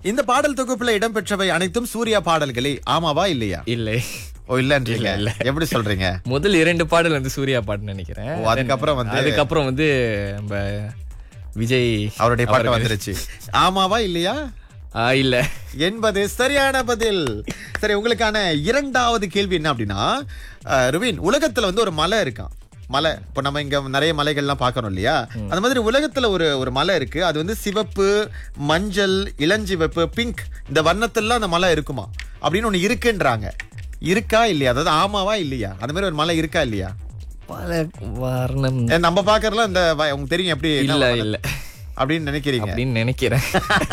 இந்த பாடல் தொகுப்புல இடம்பெற்றவை அனைத்தும் சூர்யா பாடல்களே ஆமாவா இல்லையா இல்லை ஓ இல்லன்றீங்க இல்ல, இல்ல. எப்படி சொல்றீங்க முதல் இரண்டு பாடல் வந்து சூர்யா பாட்டு நினைக்கிறேன் ஓ, அதுக்கப்புறம் வந்து- அதுக்கப்புறம் வந்து நம்ம விஜய் அவருடைய பாட்டு அவர்கள். வந்துருச்சு ஆமாவா இல்லையா ஆ, இல்ல என்பது சரியான பதில் சரி உங்களுக்கான இரண்டாவது கேள்வி என்ன அப்படின்னா அஹ், ருவின் உலகத்துல வந்து ஒரு மலை இருக்கான் மலை இப்போ நம்ம இங்க நிறைய மலைகள்லாம் பார்க்கறோம் இல்லையா அந்த மாதிரி உலகத்துல ஒரு ஒரு மலை இருக்கு அது வந்து சிவப்பு மஞ்சள் இளஞ்சிவப்பு பிங்க் இந்த வண்ணத்தெல்லாம் அந்த மலை இருக்குமா அப்படின்னு ஒண்ணு இருக்குன்றாங்க இருக்கா இல்லையா அதாவது ஆமாவா இல்லையா அந்த மாதிரி ஒரு மலை இருக்கா இல்லையா பல வர்ணம் ஏ, நம்ம பாக்குறதுல இந்த வ- உங்களுக்கு தெரியும் எப்படி என்ன இல்ல வண்ணம் இல்ல அப்படின்னு நினைக்கிறீங்க அப்படின்னு நினைக்கிறேன்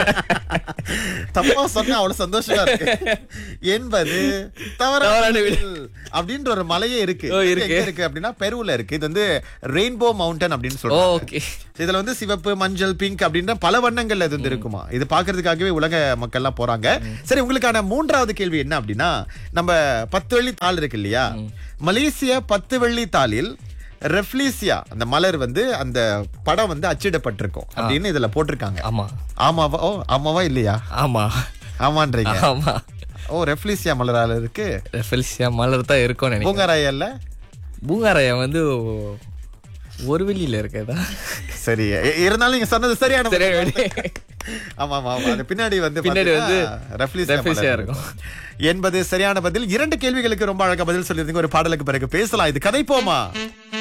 தப்பா சொன்னா அவ்வளவு சந்தோஷமா இருக்கு என்பது தவறான தவறான பதில். அப்படின்ற ஒரு மலையே இருக்கு ஓ, இது இருக்கு. எங்க இருக்கு அப்படின்னா பெருவுல இருக்கு இது வந்து ரெயின்போ மவுண்டன் அப்படின்னு சொல்றாங்க ஓகே இதுல வந்து சிவப்பு மஞ்சள் பிங்க் அப்படின்ற பல வண்ணங்கள்ல இது வந்து இருக்குமா இது பாக்குறதுக்காகவே உலக மக்கள் எல்லாம் போறாங்க சரி உங்களுக்கான மூன்றாவது கேள்வி என்ன அப்படின்னா நம்ம பத்து வெள்ளி தாள் இருக்கு இல்லையா மலேசிய பத்து வெள்ளி தாளில் ரெஃப்லீசியா அந்த மலர் வந்து அந்த படம் வந்து அச்சிடப்பட்டிருக்கும் அப்படின்னு இதுல போட்டிருக்காங்க ஆமா ஆமாவா ஓ ஆமாவா இல்லையா ஆமா ஆமான்றீங்க ஆமா ஓ ரெஃப்லீசியா மலரால இருக்கு ரெஃபெல்சியா மலர் தான் இருக்கும்னு நினைக்கிறேன் பூங்காராயல்ல பூங்காராயா வந்து ஒரு வெளியில இருக்கதா சரி இ- இருந்தாலும் நீங்க சொன்னது சரியான சரி, பதில். வெளி. ஆமா ஆமா ஆமா அது பின்னாடி வந்து பின்னாடி வந்து பாத்தீங்கன்னா ரெஃப்லீசியா ரெஃப்லீசியா மலர் இருக்கும் என்பது சரியான பதில் இரண்டு கேள்விகளுக்கு ரொம்ப அழகா பதில் சொல்லியிருந்தீங்க ஒரு பாடலுக்கு பிறகு பேசலாம் இது கதைப்போமா